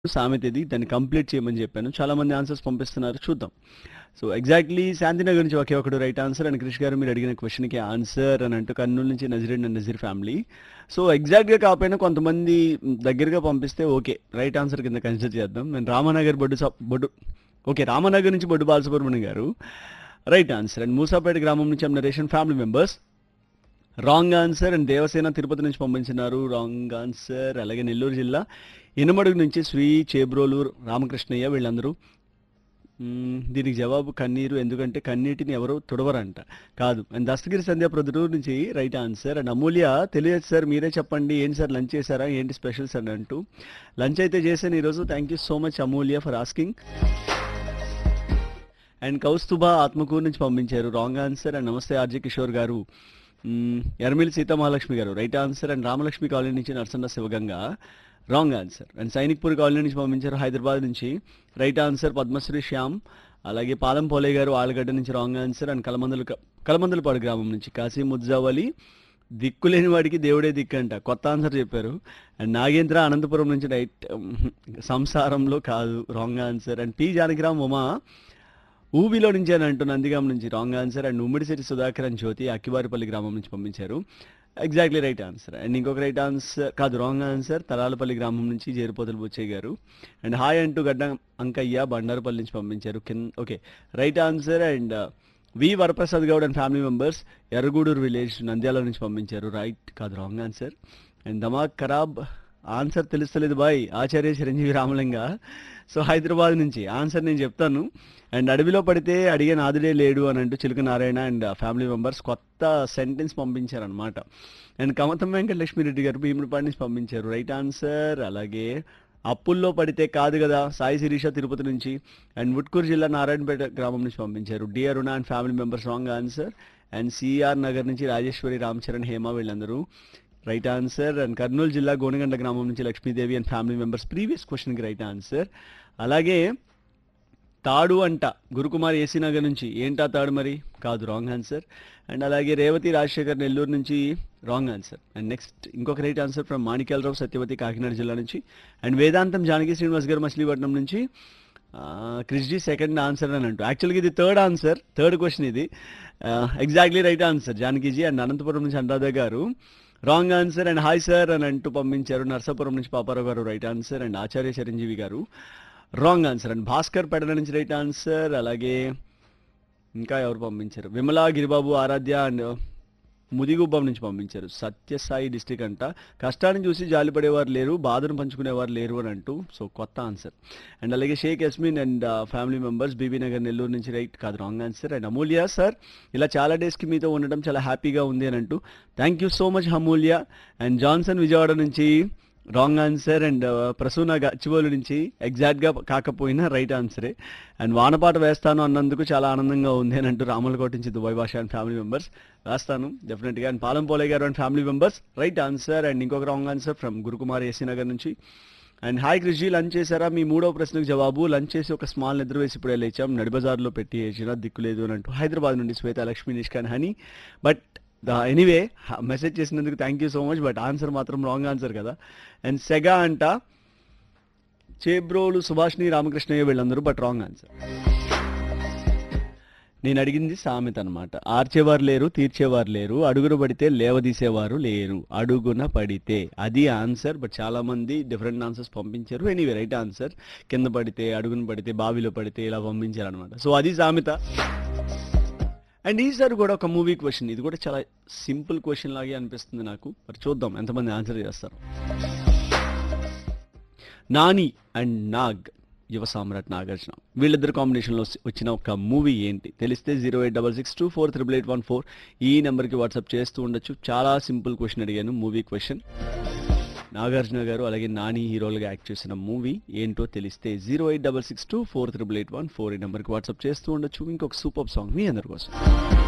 సామెత ఇది దాన్ని కంప్లీట్ చేయమని చెప్పాను చాలా మంది ఆన్సర్స్ పంపిస్తున్నారు చూద్దాం సో ఎగ్జాక్ట్లీ శాంతినగర్ నుంచి ఒకే ఒకటి రైట్ ఆన్సర్ అండ్ క్రిష్ గారు మీరు అడిగిన క్వశ్చన్కి ఆన్సర్ అని అంటూ కర్నూలు నుంచి Nazreen and Nazeer family so ఎగ్జాక్ట్గా కాకపోయినా కొంతమంది దగ్గరగా పంపిస్తే ఓకే రైట్ ఆన్సర్ కింద కన్సిడర్ చేద్దాం నేను రామనగర్ బొడ్డు సా- బొడ్డు ఓకే రామనగర్ నుంచి బొడ్డు బాలసుబ్రహ్మణ్యం గారు రైట్ ఆన్సర్ అండ్ మూసాపేట గ్రామం నుంచి అమ్మ నరేషన్ family members wrong answer and Devasena Tirupati నుంచి పంపించినారు రాంగ్ ఆన్సర్ అలాగే నెల్లూరు జిల్లా ఇనమడుగు నుంచి శ్రీ చేబ్రోలు రామకృష్ణయ్య వీళ్ళందరూ మ్మ్, దీనికి జవాబు కన్నీరు ఎందుకంటే కన్నీటిని ఎవరు తుడవరంట కాదు అండ్ దస్తగిరి సంధ్య ప్రొద్దుటూరు నుంచి రైట్ ఆన్సర్ అండ్ అమూల్య తెలియదు సార్ మీరే చెప్పండి ఏంటి సార్ లంచ్ చేశారా ఏంటి స్పెషల్స్ అని అంటూ లంచ్ అయితే చేశాను ఈరోజు thank you so much Amulya for asking and Kaustubha Atmakur నుంచి పంపించారు రాంగ్ ఆన్సర్ అండ్ నమస్తే ఆర్జే కిషోర్ గారు మ్మ్, Ermili Seethamahalakshmi garu right answer and Ramalakshmi colony నుంచి Narasanna Sivaganga wrong answer and Sainikpur colony నుంచి పంపించారు హైదరాబాద్ నుంచి రైట్ ఆన్సర్ పద్మశ్రీ శ్యామ్ అలాగే పాలం పోలే గారు ఆలగడ్డ నుంచి wrong answer and Kalamandalu Kalamandalapadu గ్రామం నుంచి కాశీ ముజ్జావలి దిక్కులేని వాడికి దేవుడే దిక్కు అంట కొత్త ఆన్సర్ చెప్పారు అండ్ నాగేంద్ర అనంతపురం నుంచి రైట్ సంసారంలో కాదు wrong answer and P Janakiram Uma ఊబిలో నుంచి అని అంటూ నందిగాం నుంచి wrong answer and Ummidisetti Sudhakar అని జ్యోతి అక్కివారిపల్లి గ్రామం నుంచి పంపించారు ఎగ్జాక్ట్లీ రైట్ ఆన్సర్ అండ్ ఇంకొక రైట్ ఆన్సర్ కాదు రాంగ్ ఆన్సర్ తలాలపల్లి గ్రామం నుంచి జేరుపోతలు బుచ్చయ్య గారు అండ్ హాయ్ అంటూ గడ్డ అంకయ్య బండారుపల్లి నుంచి పంపించారు కింద okay right answer and V Varaprasad Goud and family members Erragudur village Nandyal నుంచి పంపించారు రైట్ కాదు రాంగ్ ఆన్సర్ అండ్ దమాక్ ఖరాబ్ ఆన్సర్ తెలుస్తలేదు బాయ్ ఆచార్య చిరంజీవి రామలింగ సో హైదరాబాద్ నుంచి ఆన్సర్ నేను చెప్తాను అండ్ అడవిలో పడితే అడిగే నాదుడే లేడు అని అంటూ Chiluka Narayana and family members కొత్త సెంటెన్స్ పంపించారనమాట అండ్ కమతం వెంకట లక్ష్మీరెడ్డి గారు భీముడిపాటి నుంచి పంపించారు రైట్ ఆన్సర్ అలాగే అప్పుల్లో పడితే కాదు కదా సాయి శిరీష తిరుపతి నుంచి అండ్ ఉట్కూరు జిల్లా నారాయణపేట గ్రామం నుంచి పంపించారు D Aruna and family members wrong answer and CR Nagar నుంచి రాజేశ్వరి రామచరణ్ హేమ వీళ్ళందరూ రైట్ ఆన్సర్ అండ్ కర్నూలు జిల్లా గోనగండ గ్రామం నుంచి Lakshmidevi and family members previous క్వశ్చన్కి రైట్ ఆన్సర్ అలాగే తాడు అంట గురుకుమార్ ఏసీ నగర్ నుంచి ఏంటా తాడు మరి కాదు రాంగ్ ఆన్సర్ అండ్ అలాగే రేవతి రాజశేఖర్ నెల్లూరు నుంచి రాంగ్ ఆన్సర్ అండ్ నెక్స్ట్ ఇంకొక right answer from Manikyalarao Satyavathi Kakinada జిల్లా నుంచి అండ్ వేదాంతం జానకి శ్రీనివాస్ గారు మచిలీపట్నం నుంచి క్రిస్జీ సెకండ్ ఆన్సర్ అని అంటూ యాక్చువల్గా ఇది థర్డ్ ఆన్సర్ థర్డ్ క్వశ్చన్ ఇది exactly right answer Janakiji and Anantapuram నుంచి అనురాధ గారు wrong answer and hi sir అని అంటూ పంపించారు నర్సాపురం నుంచి పాపారావు గారు right answer and Acharya Chiranjeevi గారు wrong answer and Bhaskar Pedala నుంచి రైట్ ఆన్సర్ అలాగే ఇంకా ఎవరు పంపించారు విమలా గిరిబాబు ఆరాధ్య అండ్ ముదిగుబ్బం నుంచి పంపించారు సత్యసాయి డిస్టిక్ అంట కష్టాన్ని చూసి జాలిపడేవారు లేరు బాధను పంచుకునేవారు లేరు అని అంటూ సో కొత్త ఆన్సర్ అండ్ అలాగే Sheikh Yasmin and family members Bibi Nagar Nellore నుంచి రైట్ కాదు wrong answer and Amulya sir ఇలా చాలా డేస్కి మీతో ఉండడం చాలా హ్యాపీగా ఉంది అని అంటూ thank you so much Amulya and Johnson Vijayawada నుంచి wrong answer and Prasuna Gachibowli నుంచి ఎగ్జాక్ట్గా కాకపోయినా రైట్ ఆన్సరే అండ్ వానపాట వేస్తాను అన్నందుకు చాలా ఆనందంగా ఉంది అని అంటూ రామలకోట నుంచి దుబాయ్ భాష అండ్ ఫ్యామిలీ మెంబర్స్ వేస్తాను డెఫినెట్గా అండ్ పాలం పోలే గారు and family members right answer and ఇంకొక wrong answer from Gurukumar AC Nagar నుంచి అండ్ హాయ్ కృషి లంచ్ చేశారా మీ మూడో ప్రశ్నకు జవాబు లంచ్ చేసి ఒక స్మాల్ నిద్ర వేసి ఇప్పుడే లేచాం నడిబజార్లో పెట్టి వేసిన దిక్కులేదు అని అంటూ హైదరాబాద్ నుండి శ్వేత లక్ష్మీ నిష్కాన్ హనీ బట్ ఎనీవే మెసేజ్ చేసినందుకు thank you so much but answer మాత్రం రాంగ్ ఆన్సర్ కదా అండ్ సెగా అంట చేబ్రోలు సుభాష్ని రామకృష్ణయ్య వీళ్ళందరూ బట్ రాంగ్ ఆన్సర్ నేను అడిగింది సామెత అనమాట ఆర్చేవారు లేరు తీర్చేవారు లేరు అడుగున పడితే లేవదీసేవారు లేరు అడుగున పడితే అది ఆన్సర్ బట్ చాలా మంది డిఫరెంట్ ఆన్సర్స్ పంపించారు ఎనీవే రైట్ ఆన్సర్ కింద పడితే అడుగున పడితే బావిలో పడితే ఇలా పంపించారు అనమాట సో అది సామెత అండ్ ఈసారి కూడా ఒక మూవీ క్వశ్చన్ ఇది కూడా చాలా సింపుల్ క్వశ్చన్ లాగే అనిపిస్తుంది నాకు మరి చూద్దాం ఎంతమంది ఆన్సర్ చేస్తారు నాని అండ్ నాగ్ యువ సామ్రాట్ నాగార్జున వీళ్ళిద్దరు కాంబినేషన్లో వచ్చిన ఒక మూవీ ఏంటి తెలిస్తే zero eight double six two four triple eight one four ఈ నెంబర్కి వాట్సాప్ చేస్తూ ఉండొచ్చు చాలా సింపుల్ క్వశ్చన్ అడిగాను మూవీ క్వశ్చన్ నాగార్జున గారు అలాగే నాని హీరోలుగా యాక్ట్ చేసిన మూవీ ఏంటో తెలిస్తే zero eight double six two four triple eight one four ఈ నెంబర్కి వాట్సాప్ చేస్తూ ఉండొచ్చు ఇంకొక సూపర్ సాంగ్ మీ అందరి కోసం